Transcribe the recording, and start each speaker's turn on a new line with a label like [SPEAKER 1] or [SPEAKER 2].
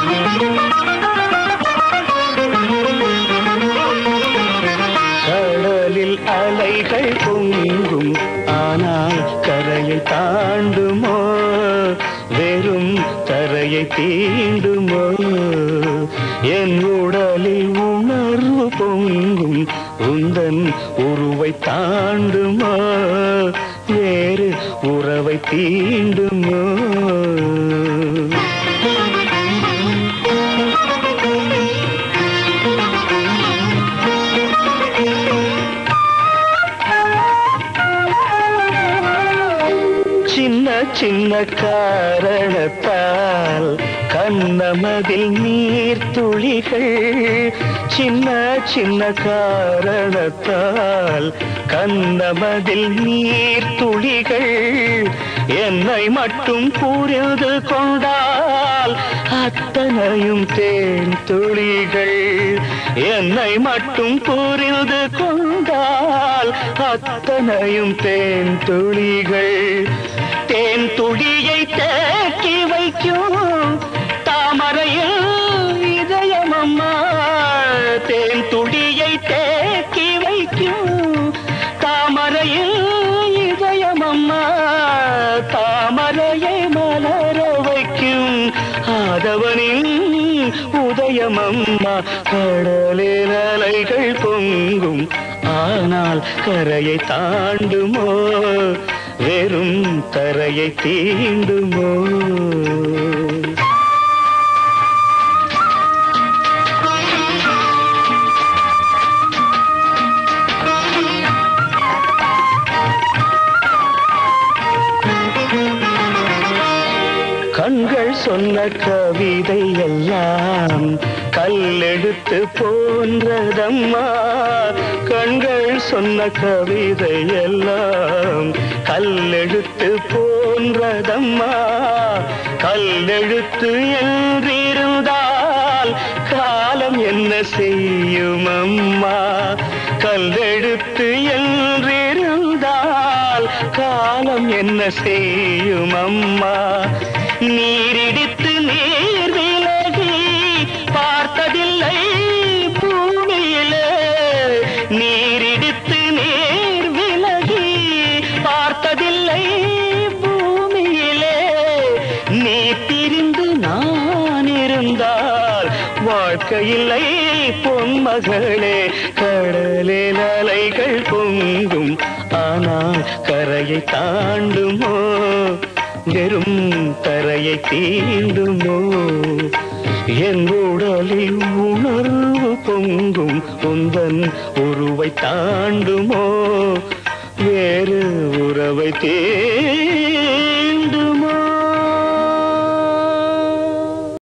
[SPEAKER 1] கடலில் அலைகள் பொங்கும் ஆனால் கரையை தாண்டுமோ வெறும் தரையை தீண்டுமோ என் உடலில் உணர்வு பொங்கும் உந்தன் உருவை தாண்டுமோ வேறு உறவை தீண்டுமோ சின்ன சின்ன காரணத்தால் கண்ணமதில் நீர் துளிகள் சின்ன சின்ன காரணத்தால் கண்ணமதில் நீர் துளிகள் என்னை மட்டும் புரிந்து கொண்டால் அத்தனையும் தேன் துளிகள் என்னை மட்டும் புரிந்து கொண்டால் அத்தனையும் தேன் துளிகள் தேன் துளியை தேக்கி வைக்கும் தாமரையில் இதயம் அம்மா தேன் துளியை தேக்கி வைக்கும் தாமரையில் இதயம் அம்மா தாமரையை மலர வைக்கும் ஆதவனின் உதயம் அம்மா கடலில் அலைகள் பொங்கும் ஆனால் கரையை தாண்டுமோ வெறும் தரையை தீண்டுமோ கண்கள் சொன்ன கவிதை எல்லாம் கல்லெடுத்து போன்றதம்மா கண்கள் சொன்ன கவிதை எல்லாம் கல்லெடுத்து போன்றதம்மா கல்லெழுத்து என்றிருந்தால் காலம் என்ன செய்யும் அம்மா கல்லெழுத்து என்றிருந்தால் காலம் என்ன செய்யும் அம்மா நீரிடித்து நீர் விலகி பார்த்ததில்லை பூமியிலே நீரிடித்து நீர் விலகி பார்த்ததில்லை பூமியிலே நீ பிரிந்து நான் இருந்தால் வாழ்க்கையில்லை பொன்மகளே கடலில் அலைகள் பொங்கும் ஆனால் கரையை தாண்டுமோ வெறும் தரையை தீண்டுமோ என் உடலில் உணர்வு பொங்கும் உந்தன் உருவை தாண்டுமோ வேறு உறவை தே